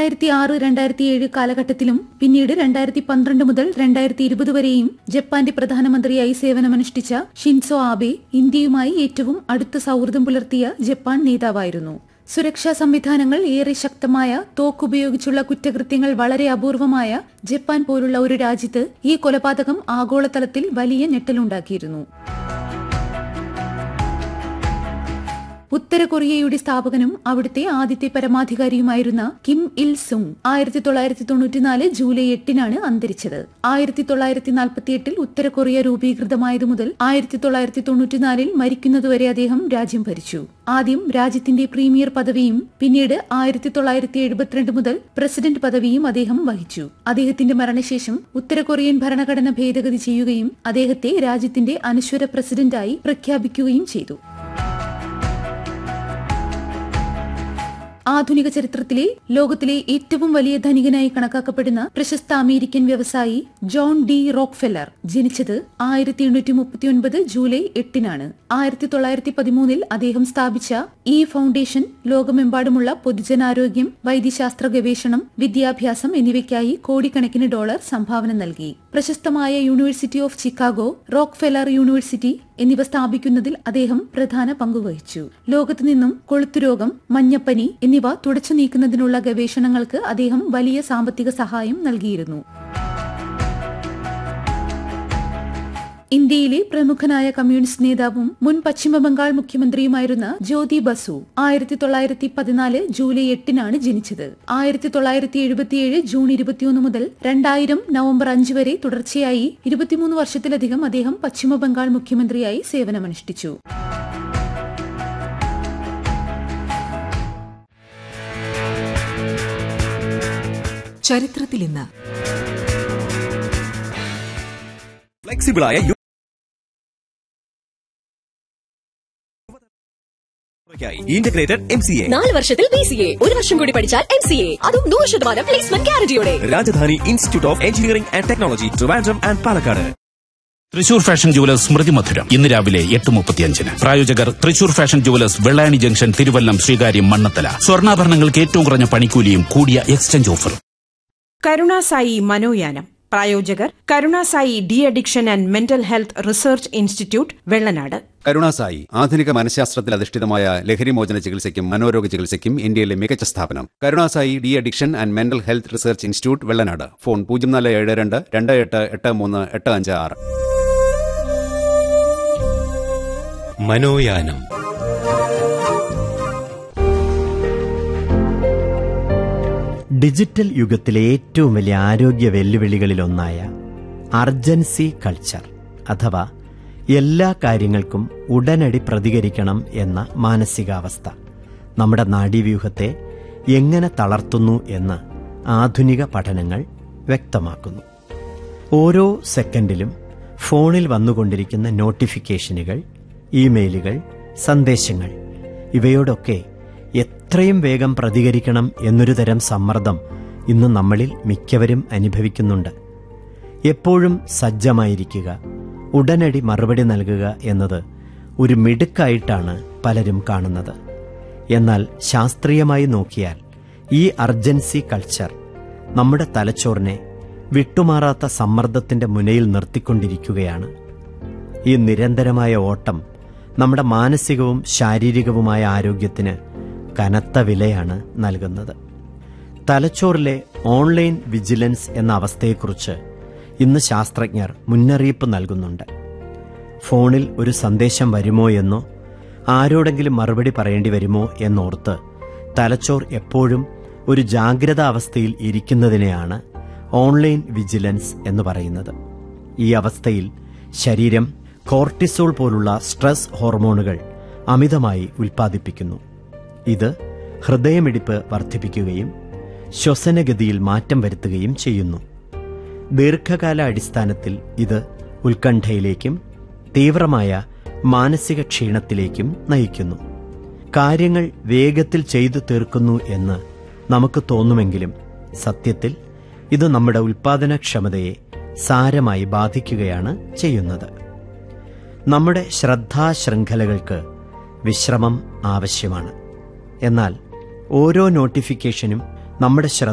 രണ്ടായിരത്തി ആറ് രണ്ടായിരത്തി ഏഴ് കാലഘട്ടത്തിലും പിന്നീട് രണ്ടായിരത്തി പന്ത്രണ്ട് മുതൽ രണ്ടായിരത്തി ഇരുപത് വരെയും ജപ്പാന്റെ പ്രധാനമന്ത്രിയായി സേവനമനുഷ്ഠിച്ച ഷിൻസോ ആബെ ഇന്ത്യയുമായി ഏറ്റവും അടുത്ത സൌഹൃദം പുലർത്തിയ ജപ്പാൻ നേതാവായിരുന്നു സുരക്ഷാ സംവിധാനങ്ങൾ ഏറെ ശക്തമായ തോക്കുപയോഗിച്ചുള്ള കുറ്റകൃത്യങ്ങൾ വളരെ അപൂർവമായ ജപ്പാൻ പോലുള്ള ഒരു രാജ്യത്ത് ഈ കൊലപാതകം ആഗോളതലത്തിൽ വലിയ ഞെട്ടലുണ്ടാക്കിയിരുന്നു ഉത്തര കൊറിയയുടെ സ്ഥാപകനും അവിടുത്തെ ആദ്യത്തെ പരമാധികാരിയുമായിരുന്ന കിം ഇൽ സുങ് ആയിരത്തി തൊള്ളായിരത്തി തൊണ്ണൂറ്റിനാല് ജൂലൈ എട്ടിനാണ് അന്തരിച്ചത് ആയിരത്തി തൊള്ളായിരത്തി നാൽപ്പത്തിയെട്ടിൽ ഉത്തര കൊറിയ രൂപീകൃതമായതു മുതൽ ആയിരത്തി തൊള്ളായിരത്തി തൊണ്ണൂറ്റിനാലിൽ മരിക്കുന്നതുവരെ അദ്ദേഹം രാജ്യം ഭരിച്ചു ആദ്യം രാജ്യത്തിന്റെ പ്രീമിയർ പദവിയും പിന്നീട് ആയിരത്തി തൊള്ളായിരത്തി എഴുപത്തിരണ്ട് മുതൽ പ്രസിഡന്റ് പദവിയും അദ്ദേഹം വഹിച്ചു അദ്ദേഹത്തിന്റെ മരണശേഷം ഉത്തര കൊറിയൻ ഭരണഘടന ഭേദഗതി ചെയ്യുകയും അദ്ദേഹത്തെ രാജ്യത്തിന്റെ അനശ്വര പ്രസിഡന്റായി പ്രഖ്യാപിക്കുകയും ചെയ്തു ആധുനിക ചരിത്രത്തിലെ ലോകത്തിലെ ഏറ്റവും വലിയ ധനികനായി കണക്കാക്കപ്പെടുന്ന പ്രശസ്ത അമേരിക്കൻ വ്യവസായി ജോൺ ഡി റോക്ക്ഫെല്ലർ ജനിച്ചത് ആയിരത്തി എണ്ണൂറ്റി മുപ്പത്തിയൊൻപത് ജൂലൈ എട്ടിനാണ് ആയിരത്തി തൊള്ളായിരത്തി പതിമൂന്നിൽ അദ്ദേഹം സ്ഥാപിച്ച ഈ ഫൗണ്ടേഷൻ ലോകമെമ്പാടുമുള്ള പൊതുജനാരോഗ്യം വൈദ്യശാസ്ത്ര ഗവേഷണം വിദ്യാഭ്യാസം എന്നിവയ്ക്കായി കോടിക്കണക്കിന് ഡോളർ സംഭാവന നൽകി പ്രശസ്തമായ university of Chicago Rockefeller university എന്നിവ സ്ഥാപിക്കുന്നതിൽ അദ്ദേഹം പ്രധാന പങ്കുവഹിച്ചു ലോകത്തു നിന്നും കൊളുത്തുരോഗം മഞ്ഞപ്പനി എന്നിവ തുടച്ചു നീക്കുന്നതിനുള്ള ഗവേഷണങ്ങൾക്ക് അദ്ദേഹം വലിയ സാമ്പത്തിക സഹായം നൽകിയിരുന്നു ഇന്ത്യയിലെ പ്രമുഖനായ കമ്മ്യൂണിസ്റ്റ് നേതാവും മുൻ പശ്ചിമബംഗാൾ മുഖ്യമന്ത്രിയുമായിരുന്ന ജ്യോതി ബസു ആയിരത്തി തൊള്ളായിരത്തി പതിനാല് ജൂലൈ എട്ടിനാണ് ജനിച്ചത് ആയിരത്തി തൊള്ളായിരത്തി എഴുപത്തിയേഴ് ജൂൺ ഇരുപത്തിയൊന്ന് മുതൽ രണ്ടായിരം നവംബർ അഞ്ച് വരെ തുടർച്ചയായി ഇരുപത്തിമൂന്ന് വർഷത്തിലധികം അദ്ദേഹം പശ്ചിമബംഗാൾ മുഖ്യമന്ത്രിയായി സേവനമനുഷ്ഠിച്ചു ചരിത്രത്തിൽ ഇന്ന് ഫ്ലെക്സിബിളായ യു- ഇന്റഗ്രേറ്റഡ് എം സി എ നാല് വർഷത്തിൽ ബി സി എ ഒരു വർഷം കൂടി പഠിച്ചാൽ എം സി എ അതും നൂറ് ശതമാനം പ്ലേസ്മെന്റ് ഗ്യാരണ്ടിയോടെ Rajadhani institute of engineering and technology Trivandrum and Palakkad Thrissur fashion jewellers Smrithi Madhuram ഇന്ന് രാവിലെ എട്ട് മുപ്പത്തിയഞ്ചിന് പ്രായോജകർ Thrissur fashion jewellers Vellayani junction Thiruvallam Sreekaryam Mannanthala സ്വർണ്ണാഭരണങ്ങൾക്ക് ഏറ്റവും കുറഞ്ഞ പണിക്കൂലിയും കൂടിയ എക്സ്ചേഞ്ച് ഓഫറും കരുണാസായി മനോയാനം പ്രായോജകർ Karunasai de addiction and mental health research institute Vellanad Karunasai ആധുനിക മനഃശാസ്ത്രത്തിൽ അധിഷ്ഠിതമായ ലഹരിമോചന ചികിത്സയ്ക്കും മനോരോഗ ചികിത്സയ്ക്കും ഇന്ത്യയിലെ മികച്ച സ്ഥാപനം Karunasai de addiction and mental health research institute Vellanad phone പൂജ്യം നാല് ഏഴ് രണ്ട് രണ്ട് എട്ട് എട്ട് മൂന്ന് എട്ട് അഞ്ച് ആറ് മനോയാനം ഡിജിറ്റൽ യുഗത്തിലെ ഏറ്റവും വലിയ ആരോഗ്യ വെല്ലുവിളികളിലൊന്നായ അർജൻസി കൾച്ചർ അഥവാ എല്ലാ കാര്യങ്ങൾക്കും ഉടനടി പ്രതികരിക്കണം എന്ന മാനസികാവസ്ഥ നമ്മുടെ നാഡീവ്യൂഹത്തെ എങ്ങനെ തളർത്തുന്നു എന്ന് ആധുനിക പഠനങ്ങൾ വ്യക്തമാക്കുന്നു ഓരോ സെക്കൻഡിലും ഫോണിൽ വന്നുകൊണ്ടിരിക്കുന്ന നോട്ടിഫിക്കേഷനുകൾ ഇമെയിലുകൾ സന്ദേശങ്ങൾ ഇവയോടൊക്കെ എത്രയും വേഗം പ്രതികരിക്കണം എന്നൊരു തരം സമ്മർദ്ദം ഇന്ന് നമ്മളിൽ മിക്കവരും അനുഭവിക്കുന്നുണ്ട് എപ്പോഴും സജ്ജമായിരിക്കുക ഉടനടി മറുപടി നൽകുക എന്നത് ഒരു മിടുക്കായിട്ടാണ് പലരും കാണുന്നത് എന്നാൽ ശാസ്ത്രീയമായി നോക്കിയാൽ ഈ അർജൻസി കൾച്ചർ നമ്മുടെ തലച്ചോറിനെ വിട്ടുമാറാത്ത സമ്മർദ്ദത്തിന്റെ മുനയിൽ നിർത്തിക്കൊണ്ടിരിക്കുകയാണ് ഈ നിരന്തരമായ ഓട്ടം നമ്മുടെ മാനസികവും ശാരീരികവുമായ ആരോഗ്യത്തിന് കനത്ത വിലയാണ് നൽകുന്നത് തലച്ചോറിലെ ഓൺലൈൻ വിജിലൻസ് എന്ന അവസ്ഥയെക്കുറിച്ച് ഇന്ന് ശാസ്ത്രജ്ഞർ മുന്നറിയിപ്പ് നൽകുന്നുണ്ട് ഫോണിൽ ഒരു സന്ദേശം വരുമോ എന്നോ ആരോടെങ്കിലും മറുപടി പറയേണ്ടി വരുമോ എന്നോർത്ത് തലച്ചോർ എപ്പോഴും ഒരു ജാഗ്രതാ അവസ്ഥയിൽ ഇരിക്കുന്നതിനെയാണ് ഓൺലൈൻ വിജിലൻസ് എന്ന് പറയുന്നത് ഈ അവസ്ഥയിൽ ശരീരം കോർട്ടിസോൾ പോലുള്ള സ്ട്രെസ് ഹോർമോണുകൾ അമിതമായി ഉൽപ്പാദിപ്പിക്കുന്നു ഇത് ഹൃദയമിടിപ്പ് വർദ്ധിപ്പിക്കുകയും ശ്വസനഗതിയിൽ മാറ്റം വരുത്തുകയും ചെയ്യുന്നു ദീർഘകാല അടിസ്ഥാനത്തിൽ ഇത് ഉത്കണ്ഠയിലേക്കും തീവ്രമായ മാനസിക ക്ഷീണത്തിലേക്കും നയിക്കുന്നു കാര്യങ്ങൾ വേഗത്തിൽ ചെയ്തു തീർക്കുന്നു എന്ന് നമുക്ക് തോന്നുമെങ്കിലും സത്യത്തിൽ ഇത് നമ്മുടെ ഉൽപാദനക്ഷമതയെ സാരമായി ബാധിക്കുകയാണ് ചെയ്യുന്നത് നമ്മുടെ ശ്രദ്ധാശൃംഖലകൾക്ക് വിശ്രമം ആവശ്യമാണ് എന്നാൽ ഓരോ നോട്ടിഫിക്കേഷനും നമ്മുടെ ശ്രദ്ധ